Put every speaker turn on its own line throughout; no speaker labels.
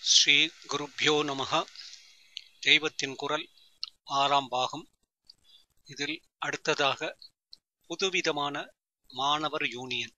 ஸ்ரீ குருப்யோ நமக தெய்வத்தின் குரல் ஆறாம் பாகம் இதில் அடுத்ததாக புதுவிதமான மாணவர் யூனியன்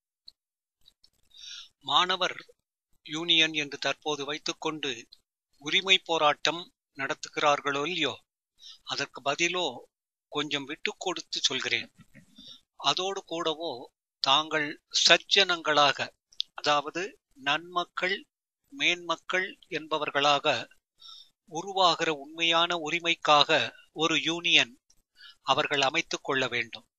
மாணவர் யூனியன் என்று தற்போது வைத்துக்கொண்டு உரிமை போராட்டம் நடத்துகிறார்களோ இல்லையோ அதற்கு பதிலோ கொஞ்சம் விட்டு கொடுத்து சொல்கிறேன் அதோடு கூடவோ தாங்கள் சஜ்ஜனங்களாக அதாவது நன்மக்கள் மேன்மக்கள் என்பவர்களாக உருவாகிற உண்மையான உரிமைக்காக ஒரு யூனியன் அவர்கள் அமைத்துக் கொள்ள வேண்டும்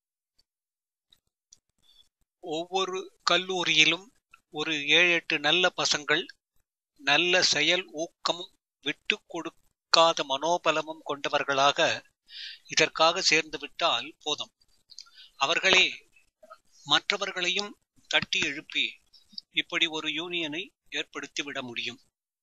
ஒவ்வொரு கல்லூரியிலும் ஒரு ஏழு எட்டு நல்ல பசங்கள் நல்ல செயல் ஊக்கமும் விட்டு கொடுக்காத மனோபலமும் கொண்டவர்களாக இதற்காக சேர்ந்து விட்டால் போதும் அவர்களே மற்றவர்களையும் தட்டி எழுப்பி இப்படி ஒரு யூனியனை ஏற்படுத்தி விட முடியும்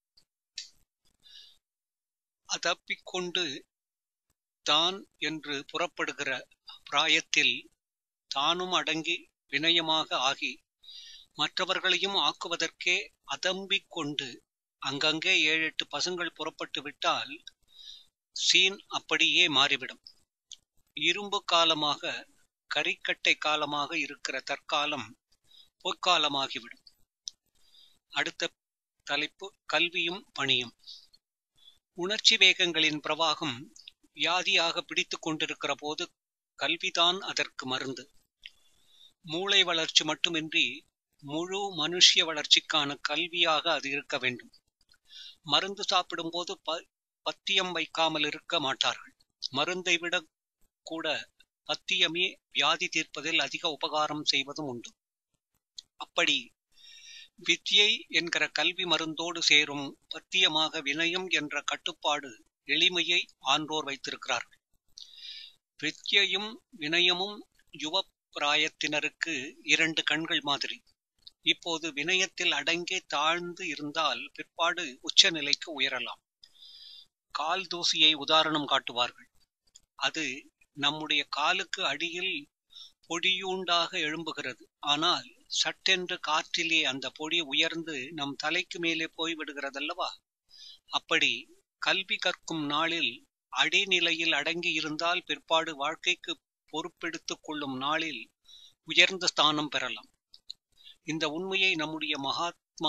அதப்பிக்கொண்டு தான் என்று புறப்படுகிற பிராயத்தில் தானும் அடங்கி வினயமாக ஆகி மற்றவர்களையும் ஆக்குவதற்கே அதம்பிக் கொண்டு அங்கங்கே ஏழு எட்டு பசங்கள் புறப்பட்டு விட்டால் சீன் அப்படியே மாறிவிடும் இரும்பு காலமாக கரிக்கட்டை காலமாக இருக்கிற தற்காலம் பொற்காலமாகிவிடும் அடுத்த தலைப்பு கல்வியும் பணியும் உணர்ச்சி வேகங்களின் பிரவாகம் வியாதியாக பிடித்து கொண்டிருக்கிற போது கல்விதான் அதற்கு மருந்து மூளை வளர்ச்சி மட்டுமின்றி முழு மனுஷிய வளர்ச்சிக்கான கல்வியாக அது இருக்க வேண்டும் மருந்து சாப்பிடும்போது ப பத்தியம் வைக்காமல் இருக்க மாட்டார்கள் மருந்தை விட கூட பத்தியமே வியாதி தீர்ப்பதில் அதிக உபகாரம் செய்வதும் உண்டு அப்படி வித்யை என்கிற கல்வி மருந்தோடு சேரும் பத்தியமாக வினயம் என்ற கட்டுப்பாடு எளிமையை ஆன்றோர் வைத்திருக்கிறார்கள் வித்யையும் வினயமும் யுவ பிராயத்தினருக்கு இரண்டு கண்கள் மாதிரி இப்போது வினயத்தில் அடங்கி தாழ்ந்து இருந்தால் பிற்பாடு உச்ச நிலைக்கு உயரலாம் கால் தூசியை உதாரணம் காட்டுவார்கள் அது நம்முடைய காலுக்கு அடியில் பொடியூண்டாக எழும்புகிறது ஆனால் சட்டென்று காற்றிலே அந்த பொடி உயர்ந்து நம் தலைக்கு மேலே போய்விடுகிறதல்லவா அப்படி கல்வி கற்கும் நாளில் அடிநிலையில் அடங்கி இருந்தால் பிற்பாடு வாழ்க்கைக்கு பொறுப்பெடுத்துக் கொள்ளும் நாளில் உயர்ந்த ஸ்தானம் பெறலாம் இந்த உண்மையை நம்முடைய மகாத்மா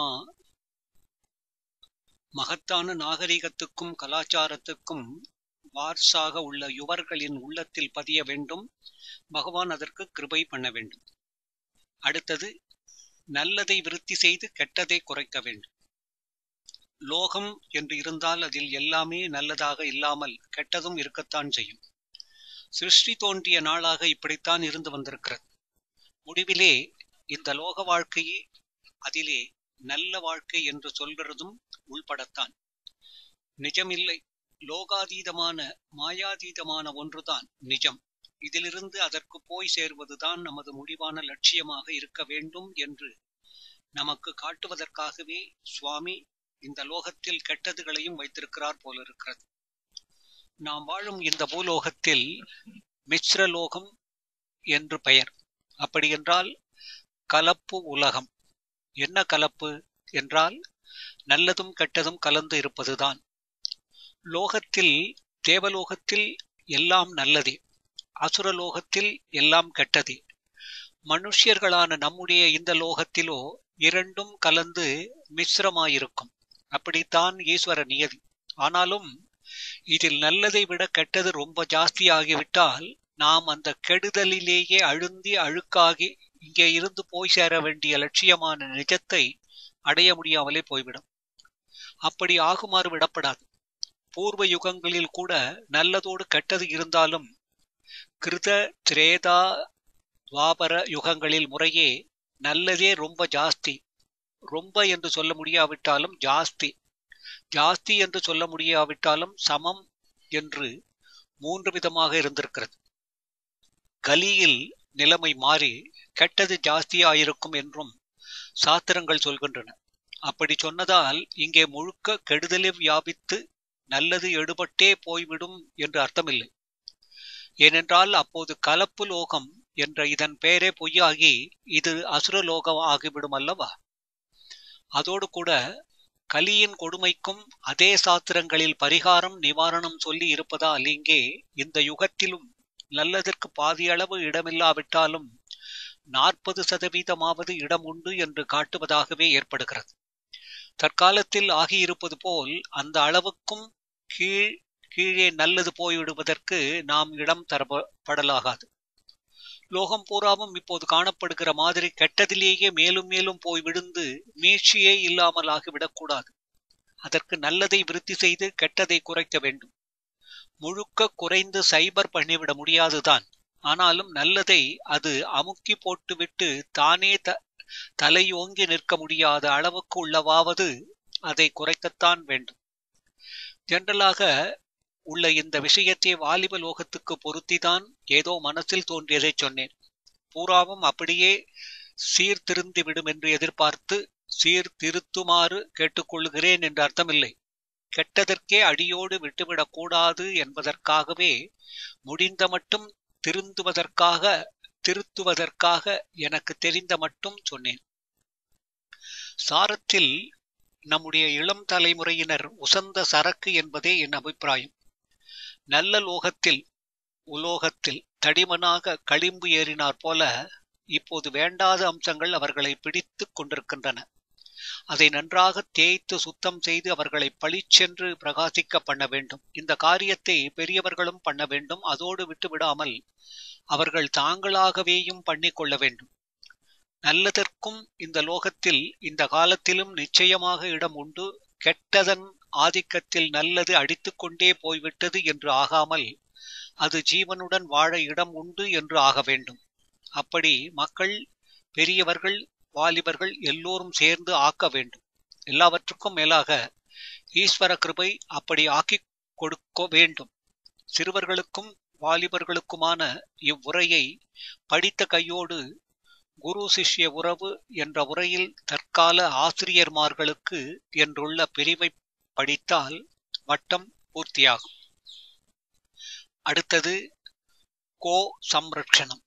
மகத்தான நாகரிகத்துக்கும் கலாச்சாரத்துக்கும் வார்ஸாக உள்ள யுவர்களின் உள்ளத்தில் பதிய வேண்டும் பகவான் அதற்கு கிருபை பண்ண வேண்டும் அடுத்தது நல்லதை விருத்தி செய்து கெட்டதை குறைக்க வேண்டும் லோகம் என்று இருந்தால் அதில் எல்லாமே நல்லதாக இல்லாமல் கெட்டதும் இருக்கத்தான் செய்யும் சிருஷ்டி தோன்றிய நாளாக இப்படித்தான் இருந்து வந்திருக்கிறது முடிவிலே இந்த லோக வாழ்க்கையே அதிலே நல்ல வாழ்க்கை என்று சொல்கிறதும் உள்படத்தான் நிஜமில்லை லோகாதீதமான மாயாதீதமான ஒன்றுதான் நிஜம் இதிலிருந்து அதற்கு போய் சேர்வதுதான் நமது முடிவான லட்சியமாக இருக்க வேண்டும் என்று நமக்கு காட்டுவதற்காகவே சுவாமி இந்த லோகத்தில் கெட்டதுகளையும் வைத்திருக்கிறார் போல இருக்கிறது நாம் வாழும் இந்த பூலோகத்தில் மிஸ்ரலோகம் என்று பெயர் அப்படி என்றால் கலப்பு உலகம் என்ன கலப்பு என்றால் நல்லதும் கெட்டதும் கலந்து இருப்பதுதான் லோகத்தில் தேவலோகத்தில் எல்லாம் நல்லதே அசுரலோகத்தில் எல்லாம் கெட்டதே மனுஷியர்களான நம்முடைய இந்த லோகத்திலோ இரண்டும் கலந்து மிஸ்ரமாயிருக்கும் அப்படித்தான் ஈஸ்வர நியதி ஆனாலும் இதில் நல்லதை விட கெட்டது ரொம்ப ஜாஸ்தி ஆகிவிட்டால் நாம் அந்த கெடுதலிலேயே அழுந்தி அழுக்காகி இங்கே இருந்து போய் சேர வேண்டிய லட்சியமான நிஜத்தை அடைய முடியாமலே போய்விடும் அப்படி ஆகுமாறு விடப்படாது பூர்வ யுகங்களில் கூட நல்லதோடு கெட்டது இருந்தாலும் கிருத திரேதா துவாபர யுகங்களில் முறையே நல்லதே ரொம்ப ஜாஸ்தி ரொம்ப என்று சொல்ல முடியாவிட்டாலும் ஜாஸ்தி ஜாஸ்தி என்று சொல்ல முடியாவிட்டாலும் சமம் என்று மூன்று விதமாக இருந்திருக்கிறது கலியில் நிலைமை மாறி கெட்டது ஜாஸ்தியாயிருக்கும் என்றும் சாத்திரங்கள் சொல்கின்றன அப்படி சொன்னதால் இங்கே முழுக்க கெடுதலை வியாபித்து நல்லது எடுபட்டே போய்விடும் என்று அர்த்தமில்லை ஏனென்றால் அப்போது கலப்பு லோகம் என்ற இதன் பெயரே பொய்யாகி இது அசுரலோகம் ஆகிவிடும் அல்லவா அதோடு கூட கலியின் கொடுமைக்கும் அதே சாத்திரங்களில் பரிகாரம் நிவாரணம் சொல்லி இருப்பதால் இங்கே இந்த யுகத்திலும் நல்லதற்கு பாதியளவு இடமில்லாவிட்டாலும் நாற்பது சதவீதமாவது இடம் உண்டு என்று காட்டுவதாகவே ஏற்படுகிறது தற்காலத்தில் ஆகியிருப்பது போல் அந்த அளவுக்கும் கீழ் கீழே நல்லது போய்விடுவதற்கு நாம் இடம் தரப்படலாகாது லோகம் பூராவும் இப்போது காணப்படுகிற மாதிரி கெட்டதிலேயே மேலும் மேலும் போய் விழுந்து மீழ்ச்சியே இல்லாமல் ஆகிவிடக்கூடாது அதற்கு நல்லதை விருத்தி செய்து கெட்டதை குறைக்க வேண்டும் முழுக்க குறைந்து சைபர் பண்ணிவிட முடியாதுதான் ஆனாலும் நல்லதை அது அமுக்கி போட்டுவிட்டு தானே த தலையோங்கி நிற்க முடியாத அளவுக்கு உள்ளவாவது அதை குறைக்கத்தான் வேண்டும் ஜெனரலாக உள்ள இந்த விஷயத்தை வாலிப லோகத்துக்கு பொருத்திதான் ஏதோ மனசில் தோன்றியதை சொன்னேன் பூராவும் அப்படியே சீர்திருந்தி விடும் என்று எதிர்பார்த்து சீர்திருத்துமாறு கேட்டுக்கொள்கிறேன் என்று அர்த்தமில்லை கெட்டதற்கே அடியோடு விட்டுவிடக் கூடாது என்பதற்காகவே முடிந்த மட்டும் திருந்துவதற்காக திருத்துவதற்காக எனக்கு தெரிந்த மட்டும் சொன்னேன் சாரத்தில் நம்முடைய இளம் தலைமுறையினர் உசந்த சரக்கு என்பதே என் அபிப்பிராயம் நல்ல லோகத்தில் உலோகத்தில் தடிமனாக களிம்பு ஏறினார் போல இப்போது வேண்டாத அம்சங்கள் அவர்களை பிடித்து கொண்டிருக்கின்றன அதை நன்றாக தேய்த்து சுத்தம் செய்து அவர்களை பளிச்சென்று பிரகாசிக்க பண்ண வேண்டும் இந்த காரியத்தை பெரியவர்களும் பண்ண வேண்டும் அதோடு விட்டு விடாமல் அவர்கள் தாங்களாகவேயும் பண்ணிக்கொள்ள வேண்டும் நல்லதற்கும் இந்த லோகத்தில் இந்த காலத்திலும் நிச்சயமாக இடம் உண்டு கெட்டதன் ஆதிக்கத்தில் நல்லது அடித்துக்கொண்டே போய்விட்டது என்று ஆகாமல் அது ஜீவனுடன் வாழ இடம் உண்டு என்று ஆக வேண்டும் அப்படி மக்கள் பெரியவர்கள் வாலிபர்கள் எல்லோரும் சேர்ந்து ஆக்க வேண்டும் எல்லாவற்றுக்கும் மேலாக ஈஸ்வர கிருபை அப்படி ஆக்கிக் கொடுக்க வேண்டும் சிறுவர்களுக்கும் வாலிபர்களுக்குமான இவ்வுரையை படித்த கையோடு குரு சிஷ்ய உறவு என்ற உரையில் தற்கால ஆசிரியர்மார்களுக்கு என்றுள்ள பிரிவை படித்தால் வட்டம் பூர்த்தியாகும் அடுத்தது கோ சம்ரட்சணம்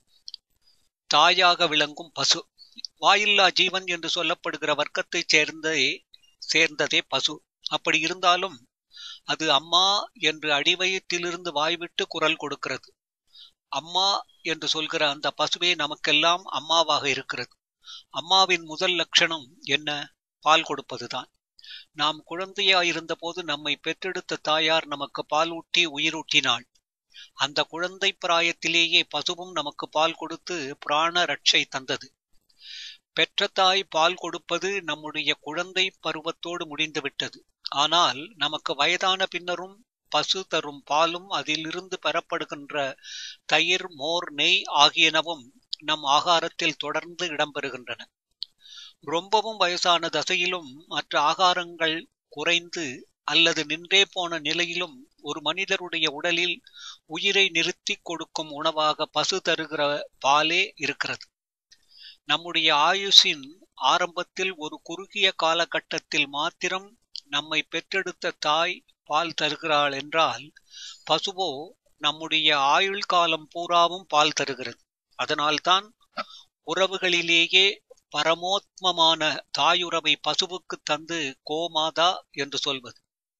தாயாக விளங்கும் பசு வாயில்லா ஜீவன் என்று சொல்லப்படுகிற வர்க்கத்தைச் சேர்ந்தே சேர்ந்ததே பசு அப்படி இருந்தாலும் அது அம்மா என்று அடிவயத்திலிருந்து வாய்விட்டு குரல் கொடுக்கிறது அம்மா என்று சொல்கிற அந்த பசுவே நமக்கெல்லாம் அம்மாவாக இருக்கிறது அம்மாவின் முதல் லட்சணம் என்ன பால் கொடுப்பதுதான் நாம் குழந்தையாயிருந்த போது நம்மை பெற்றெடுத்த தாயார் நமக்கு பால் ஊட்டி உயிரூட்டினாள் அந்த குழந்தை பிராயத்திலேயே பசுவும் நமக்கு பால் கொடுத்து பிராண ரட்சை தந்தது பெற்ற தாய் பால் கொடுப்பது நம்முடைய குழந்தை பருவத்தோடு முடிந்துவிட்டது ஆனால் நமக்கு வயதான பின்னரும் பசு தரும் பாலும் அதிலிருந்து பெறப்படுகின்ற தயிர் மோர் நெய் ஆகியனவும் நம் ஆகாரத்தில் தொடர்ந்து இடம்பெறுகின்றன ரொம்பவும் வயசான தசையிலும் மற்ற ஆகாரங்கள் குறைந்து அல்லது நின்றே போன நிலையிலும் ஒரு மனிதருடைய உடலில் உயிரை நிறுத்தி கொடுக்கும் உணவாக பசு தருகிற பாலே இருக்கிறது நம்முடைய ஆயுஷின் ஆரம்பத்தில் ஒரு குறுகிய காலகட்டத்தில் மாத்திரம் நம்மை பெற்றெடுத்த தாய் பால் தருகிறாள் என்றால் பசுவோ நம்முடைய ஆயுள் காலம் பூராவும் பால் தருகிறது அதனால்தான் உறவுகளிலேயே பரமோத்மமான தாயுறவை பசுவுக்கு தந்து கோமாதா என்று சொல்வது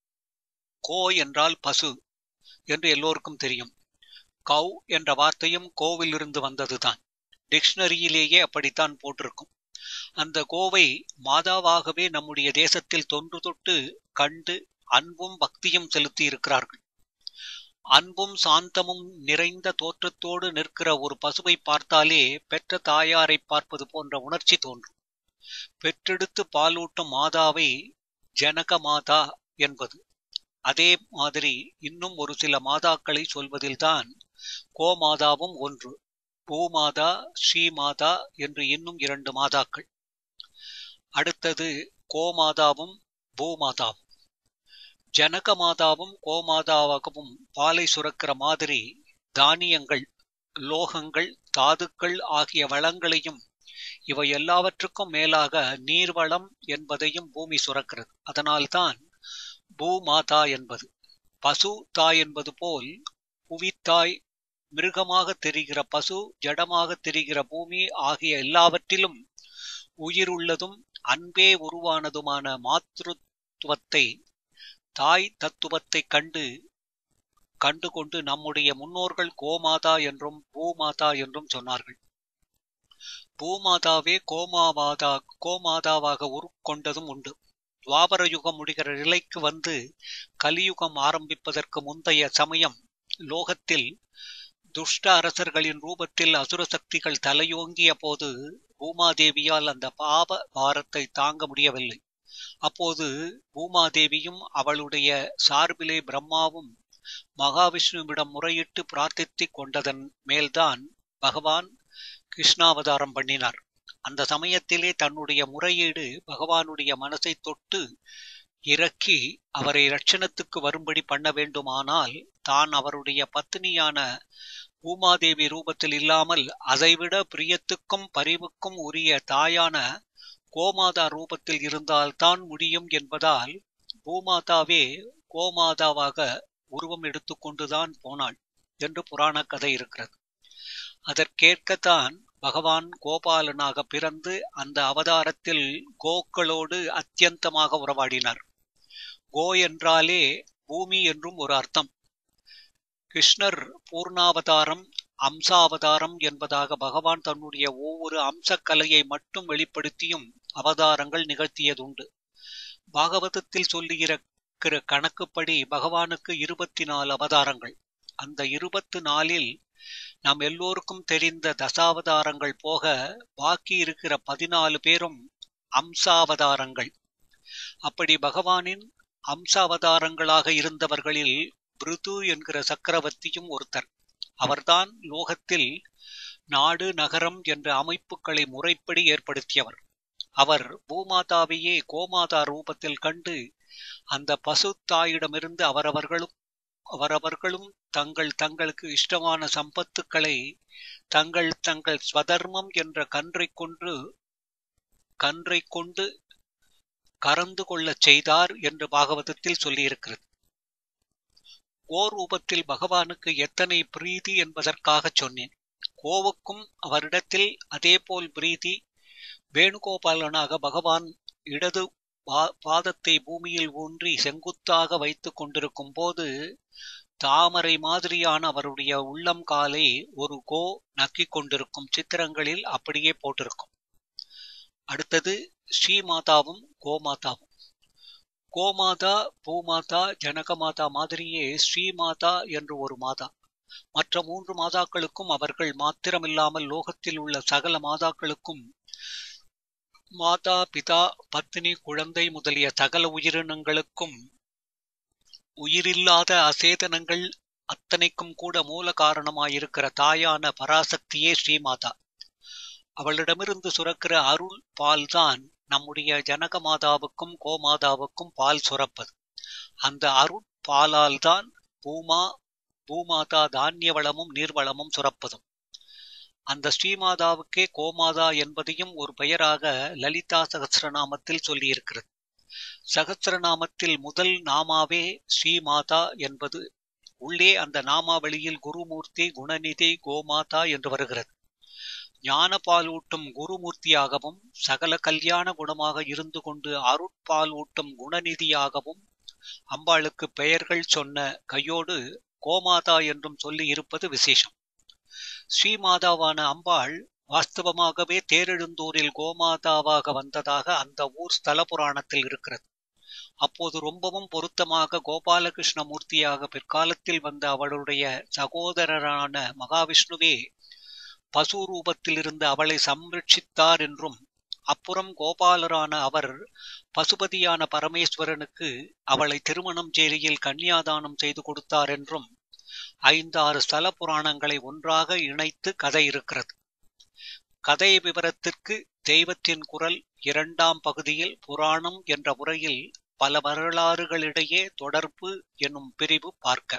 கோ என்றால் பசு என்று எல்லோருக்கும் தெரியும் கவ் என்ற வார்த்தையும் கோவிலிருந்து வந்ததுதான் டிக்ஷனரியிலேயே அப்படித்தான் போட்டிருக்கும் அந்த கோவை மாதாவாகவே நம்முடைய தேசத்தில் தொன்று தொட்டு கண்டு அன்பும் பக்தியும் செலுத்தி இருக்கிறார்கள் அன்பும் சாந்தமும் நிறைந்த தோற்றத்தோடு நிற்கிற ஒரு பசுவை பார்த்தாலே பெற்ற தாயாரை பார்ப்பது போன்ற உணர்ச்சி தோன்றும் பெற்றெடுத்து பாலூட்டும் மாதாவை ஜனக மாதா என்பது அதே மாதிரி இன்னும் ஒரு சில மாதாக்களை சொல்வதில்தான் கோமாதாவும் ஒன்று பூமாதா ஸ்ரீமாதா என்று இன்னும் இரண்டு மாதாக்கள் அடுத்தது கோமாதாவும் பூமாதாவும் ஜனக மாதாவும் கோமாதாவாகவும் பாலை சுரக்கிற மாதிரி தானியங்கள் லோகங்கள் தாதுக்கள் ஆகிய வளங்களையும் இவை எல்லாவற்றுக்கும் மேலாக நீர்வளம் என்பதையும் பூமி சுரக்கிறது அதனால்தான் பூமாதா என்பது பசு தாய் என்பது போல் புவித்தாய் மிருகமாக தெரிகிற பசு ஜடமாக தெரிகிற பூமி ஆகிய எல்லாவற்றிலும் உயிருள்ளதும் அன்பே உருவானதுமான மாத்ருத்துவத்தை தாய் தத்துவத்தை கண்டு கண்டுகொண்டு நம்முடைய முன்னோர்கள் கோமாதா என்றும் பூமாதா என்றும் சொன்னார்கள் பூமாதாவே கோமாவாதா கோமாதாவாக உருக்கொண்டதும் உண்டு துவாபர யுகம் முடிகிற நிலைக்கு வந்து கலியுகம் ஆரம்பிப்பதற்கு முந்தைய சமயம் லோகத்தில் துஷ்ட அரசர்களின் ரூபத்தில் அசுர சக்திகள் தலையோங்கிய போது பூமாதேவியால் அந்த பாப பாரத்தை தாங்க முடியவில்லை அப்போது பூமாதேவியும் அவளுடைய சார்பிலே பிரம்மாவும் மகாவிஷ்ணுவிடம் முறையிட்டு பிரார்த்தித்துக் கொண்டதன் மேல்தான் பகவான் கிருஷ்ணாவதாரம் பண்ணினார் அந்த சமயத்திலே தன்னுடைய முறையீடு பகவானுடைய மனசை தொட்டு இறக்கி அவரை ரட்சணத்துக்கு வரும்படி பண்ண வேண்டுமானால் தான் அவருடைய பத்தினியான பூமாதேவி ரூபத்தில் இல்லாமல் அதைவிட பிரியத்துக்கும் பரிவுக்கும் உரிய தாயான கோமாதா ரூபத்தில் இருந்தால்தான் முடியும் என்பதால் பூமாதாவே கோமாதாவாக உருவம் எடுத்துக்கொண்டுதான் போனாள் என்று புராண கதை இருக்கிறது அதற்கேற்கத்தான் பகவான் கோபாலனாக பிறந்து அந்த அவதாரத்தில் கோக்களோடு அத்தியந்தமாக உறவாடினார் கோ என்றாலே பூமி என்றும் ஒரு அர்த்தம் கிருஷ்ணர் பூர்ணாவதாரம் அம்சாவதாரம் என்பதாக பகவான் தன்னுடைய ஒவ்வொரு அம்சக்கலையை மட்டும் வெளிப்படுத்தியும் அவதாரங்கள் நிகழ்த்தியதுண்டு பாகவதத்தில் சொல்லுகிற கணக்குப்படி பகவானுக்கு இருபத்தி நாலு அவதாரங்கள் அந்த இருபத்தி நாலில் நாம் எல்லோருக்கும் தெரிந்த தசாவதாரங்கள் போக பாக்கி இருக்கிற பதினாலு பேரும் அம்சாவதாரங்கள் அப்படி பகவானின் அம்சாவதாரங்களாக இருந்தவர்களில் பிருது என்கிற சக்கரவர்த்தியும் ஒருத்தர் அவர்தான் லோகத்தில் நாடு நகரம் என்ற அமைப்புகளை முறைப்படி ஏற்படுத்தியவர் அவர் பூமாதாவையே கோமாதா ரூபத்தில் கண்டு அந்த பசு தாயிடமிருந்து அவரவர்களும் அவரவர்களும் தங்கள் தங்களுக்கு இஷ்டமான சம்பத்துக்களை தங்கள் தங்கள் ஸ்வதர்மம் என்ற கன்றை கொண்டு கன்றை கொண்டு கறந்து கொள்ளச் செய்தார் என்று பாகவதத்தில் சொல்லியிருக்கிறது ஓர் ரூபத்தில் பகவானுக்கு எத்தனை பிரீதி என்பதற்காக சொன்னேன் கோவுக்கும் அவரிடத்தில் அதேபோல் பிரீதி வேணுகோபாலனாக பகவான் இடது பாதத்தை பூமியில் ஊன்றி செங்குத்தாக வைத்துக் கொண்டிருக்கும் போது தாமரை மாதிரியான அவருடைய உள்ளம் காலை ஒரு கோ நக்கிக் கொண்டிருக்கும் சித்திரங்களில் அப்படியே போட்டிருக்கும் அடுத்தது ஸ்ரீமாதாவும் கோமாதாவும் கோமாதா பூமாதா ஜனகமாதா மாதிரியே ஸ்ரீமாதா என்று ஒரு மாதா மற்ற மூன்று மாதாக்களுக்கும் அவர்கள் மாத்திரமில்லாமல் லோகத்தில் உள்ள சகல மாதாக்களுக்கும் மாதா பிதா பத்தினி குழந்தை முதலிய சகல உயிரினங்களுக்கும் உயிரில்லாத அசேதனங்கள் அத்தனைக்கும் கூட மூல காரணமாயிருக்கிற தாயான பராசக்தியே ஸ்ரீமாதா அவளிடமிருந்து சுரக்கிற அருள் பால்தான் நம்முடைய ஜனக மாதாவுக்கும் கோமாதாவுக்கும் பால் சுரப்பது அந்த அருள் பாலால் தான் பூமா பூமாதா தானிய வளமும் நீர்வளமும் சுரப்பதும் அந்த ஸ்ரீமாதாவுக்கே கோமாதா என்பதையும் ஒரு பெயராக லலிதா சகசிரநாமத்தில் சொல்லியிருக்கிறது சகசிரநாமத்தில் முதல் நாமாவே ஸ்ரீமாதா என்பது உள்ளே அந்த நாமாவளியில் குருமூர்த்தி குணநிதி கோமாதா என்று வருகிறது ஞானப்பால் ஊட்டும் குருமூர்த்தியாகவும் சகல கல்யாண குணமாக இருந்து கொண்டு அருட்பால் ஊட்டும் குணநிதியாகவும் அம்பாளுக்கு பெயர்கள் சொன்ன கையோடு கோமாதா என்றும் சொல்லி இருப்பது விசேஷம் ஸ்ரீமாதாவான அம்பாள் வாஸ்தவமாகவே தேரெழுந்தூரில் கோமாதாவாக வந்ததாக அந்த ஊர் ஸ்தல புராணத்தில் இருக்கிறது அப்போது ரொம்பவும் பொருத்தமாக கோபாலகிருஷ்ண மூர்த்தியாக பிற்காலத்தில் வந்த அவளுடைய சகோதரரான மகாவிஷ்ணுவே பசு ரூபத்தில் இருந்து அவளை சம்ரட்சித்தார் என்றும் அப்புறம் கோபாலரான அவர் பசுபதியான பரமேஸ்வரனுக்கு அவளை திருமணம் சேரியில் கன்னியாதானம் செய்து கொடுத்தார் என்றும் ஐந்தாறு ஸ்தல புராணங்களை ஒன்றாக இணைத்து கதை இருக்கிறது கதை விவரத்திற்கு தெய்வத்தின் குரல் இரண்டாம் பகுதியில் புராணம் என்ற முறையில் பல வரலாறுகளிடையே தொடர்பு என்னும் பிரிவு பார்க்க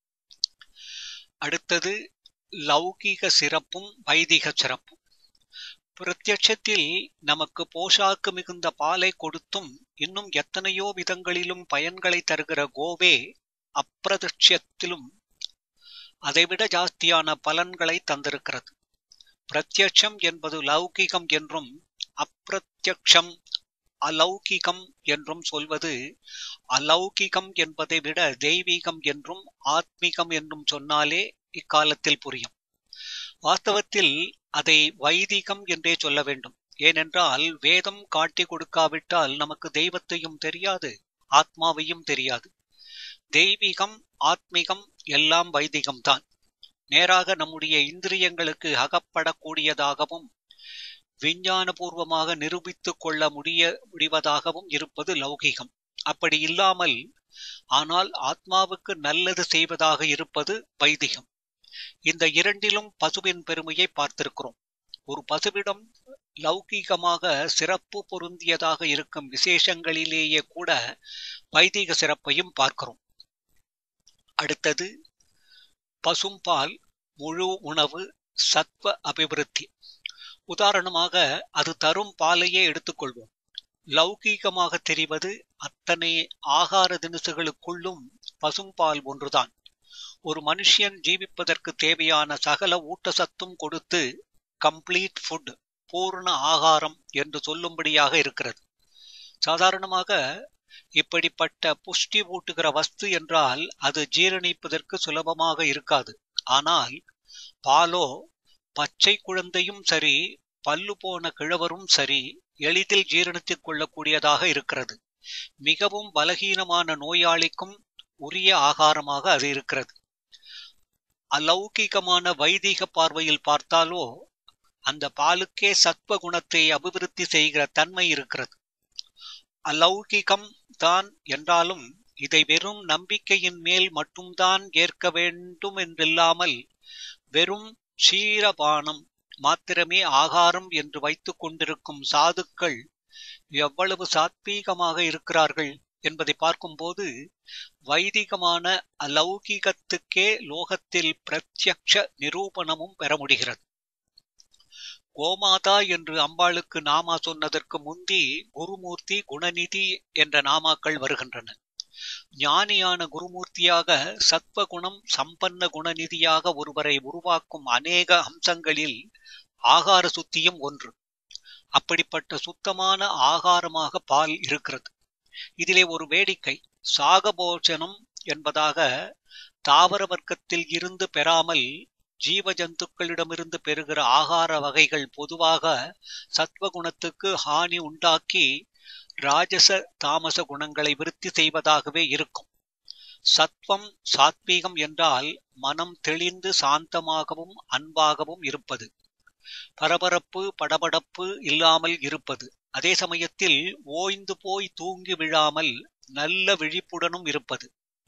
அடுத்தது லௌகிக சிறப்பும் வைதிக சிறப்பும் பிரத்யட்சத்தில் நமக்கு போஷாக்கு மிகுந்த பாலை கொடுத்தும் இன்னும் எத்தனையோ விதங்களிலும் பயன்களை தருகிற கோவே அப்பிரதட்சத்திலும் அதைவிட ஜாஸ்தியான பலன்களை தந்திருக்கிறது பிரத்யட்சம் என்பது லௌகிகம் என்றும் அப்பிரத்யக்ஷம் அலௌகிகம் என்றும் சொல்வது அலௌகிகம் என்பதை விட தெய்வீகம் என்றும் ஆத்மீகம் என்றும் சொன்னாலே இக்காலத்தில் புரியும் வாஸ்தவத்தில் அதை வைதிகம் என்றே சொல்ல வேண்டும் ஏனென்றால் வேதம் காட்டி கொடுக்காவிட்டால் நமக்கு தெய்வத்தையும் தெரியாது ஆத்மாவையும் தெரியாது தெய்வீகம் ஆத்மீகம் எல்லாம் வைதிகம்தான் நேராக நம்முடைய இந்திரியங்களுக்கு அகப்படக்கூடியதாகவும் விஞ்ஞானபூர்வமாக நிரூபித்துக் கொள்ள முடிய முடிவதாகவும் இருப்பது லௌகிகம் அப்படி இல்லாமல் ஆனால் ஆத்மாவுக்கு நல்லது செய்வதாக இருப்பது வைதிகம் இந்த இரண்டிலும் பசுவின் பெருமையை பார்த்திருக்கிறோம் ஒரு பசுவிடம் லௌகீகமாக சிறப்பு பொருந்தியதாக இருக்கும் விசேஷங்களிலேயே கூட வைதிக சிறப்பையும் பார்க்கிறோம் அடுத்தது பசும்பால் முழு உணவு சத்வ அபிவிருத்தி உதாரணமாக அது தரும் பாலையே எடுத்துக்கொள்வோம் லௌகீகமாக தெரிவது அத்தனை ஆகார தினசுகளுக்குள்ளும் பசும்பால் ஒன்றுதான் ஒரு மனுஷன் ஜீவிப்பதற்கு தேவையான சகல ஊட்டச்சத்தும் கொடுத்து கம்ப்ளீட் ஃபுட் பூர்ண ஆகாரம் என்று சொல்லும்படியாக இருக்கிறது சாதாரணமாக இப்படிப்பட்ட புஷ்டி ஊட்டுகிற வஸ்து என்றால் அது ஜீரணிப்பதற்கு சுலபமாக இருக்காது ஆனால் பாலோ பச்சை குழந்தையும் சரி பல்லு போன கிழவரும் சரி எளிதில் ஜீரணித்துக் கொள்ளக்கூடியதாக இருக்கிறது மிகவும் பலகீனமான நோயாளிக்கும் உரிய ஆகாரமாக அது இருக்கிறது அலௌகிகமான வைதிக பார்வையில் பார்த்தாலோ அந்த பாலுக்கே சத்வ குணத்தை அபிவிருத்தி செய்கிற தன்மை இருக்கிறது அலௌகிகம் தான் என்றாலும் இதை வெறும் நம்பிக்கையின் மேல் மட்டும்தான் ஏற்க வேண்டும் என்றில்லாமல் வெறும் க்ஷீரபானம் மாத்திரமே ஆகாரம் என்று வைத்துக் கொண்டிருக்கும் சாதுக்கள் எவ்வளவு சாத்வீகமாக இருக்கிறார்கள் என்பதை பார்க்கும்போது வைதிகமான அலௌகிகத்துக்கே லோகத்தில் பிரத்யக்ஷ நிரூபணமும் பெற முடிகிறது கோமாதா என்று அம்பாளுக்கு நாமா சொன்னதற்கு முந்தி குருமூர்த்தி குணநிதி என்ற நாமாக்கள் வருகின்றன ஞானியான குருமூர்த்தியாக சத்வகுணம் சம்பன்ன குணநிதியாக ஒருவரை உருவாக்கும் அநேக அம்சங்களில் ஆகார சுத்தியும் ஒன்று அப்படிப்பட்ட சுத்தமான ஆகாரமாக பால் இருக்கிறது இதிலே ஒரு வேடிக்கை சாகபோஜனம் என்பதாக தாவர வர்க்கத்தில் இருந்து பெறாமல் ஜீவ ஜந்துக்களிடமிருந்து பெறுகிற ஆகார வகைகள் பொதுவாக சத்வகுணத்துக்கு ஹானி உண்டாக்கி ராஜச தாமச குணங்களை விருத்தி செய்வதாகவே இருக்கும் சத்வம் சாத்வீகம் என்றால் மனம் தெளிந்து சாந்தமாகவும் அன்பாகவும் இருப்பது பரபரப்பு படபடப்பு இல்லாமல் இருப்பது அதே சமயத்தில் ஓய்ந்து போய் தூங்கி விழாமல் நல்ல விழிப்புடனும் இருப்பது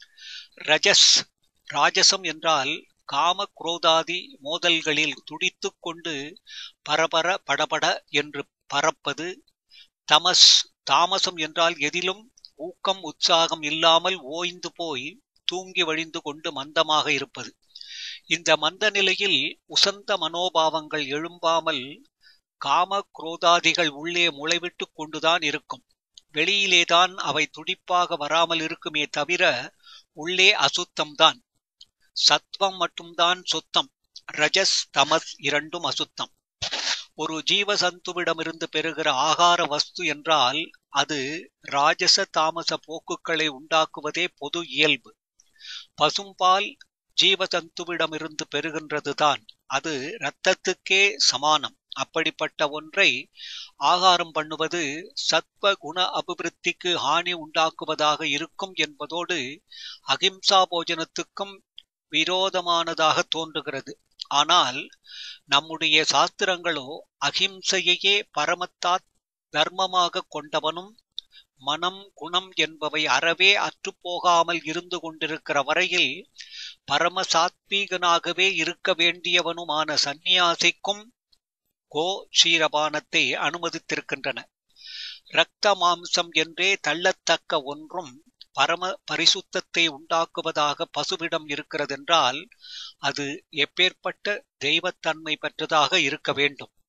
ரஜஸ் ராஜசம் என்றால் காம குரோதாதி மோதல்களில் துடித்துக் கொண்டு பரபர படபட என்று பறப்பது தமஸ் தாமசம் என்றால் எதிலும் ஊக்கம் உற்சாகம் இல்லாமல் ஓய்ந்து போய் தூங்கி வழிந்து கொண்டு மந்தமாக இருப்பது இந்த மந்த நிலையில் உசந்த மனோபாவங்கள் எழும்பாமல் காம குரோதாதிகள் உள்ளே முளைவிட்டு கொண்டுதான் இருக்கும் வெளியிலேதான் அவை துடிப்பாக வராமல் இருக்குமே தவிர உள்ளே அசுத்தம்தான் சத்வம் மட்டும்தான் சுத்தம் ரஜஸ் தமஸ் இரண்டும் அசுத்தம் ஒரு ஜீவசந்துவிடமிருந்து பெறுகிற ஆகார வஸ்து என்றால் அது ராஜச தாமச போக்குகளை உண்டாக்குவதே பொது இயல்பு பசும்பால் ஜீவசந்துவிடமிருந்து பெறுகின்றதுதான் அது இரத்தத்துக்கே சமானம் அப்படிப்பட்ட ஒன்றை ஆகாரம் பண்ணுவது சத்வ குண அபிவிருத்திக்கு ஹானி உண்டாக்குவதாக இருக்கும் என்பதோடு அகிம்சா போஜனத்துக்கும் விரோதமானதாக தோன்றுகிறது ஆனால் நம்முடைய சாஸ்திரங்களோ அகிம்சையையே பரமத்தாத் தர்மமாக கொண்டவனும் மனம் குணம் என்பவை அறவே அற்றுப்போகாமல் இருந்து கொண்டிருக்கிற வரையில் பரம சாத்வீகனாகவே இருக்க வேண்டியவனுமான சந்நியாசிக்கும் கோ க்ஷீரபானத்தை அனுமதித்திருக்கின்றன இரத்த மாம்சம் என்றே தள்ளத்தக்க ஒன்றும் பரம பரிசுத்தத்தை உண்டாக்குவதாக பசுவிடம் இருக்கிறதென்றால் அது எப்பேற்பட்ட தெய்வத்தன்மை பெற்றதாக இருக்க வேண்டும்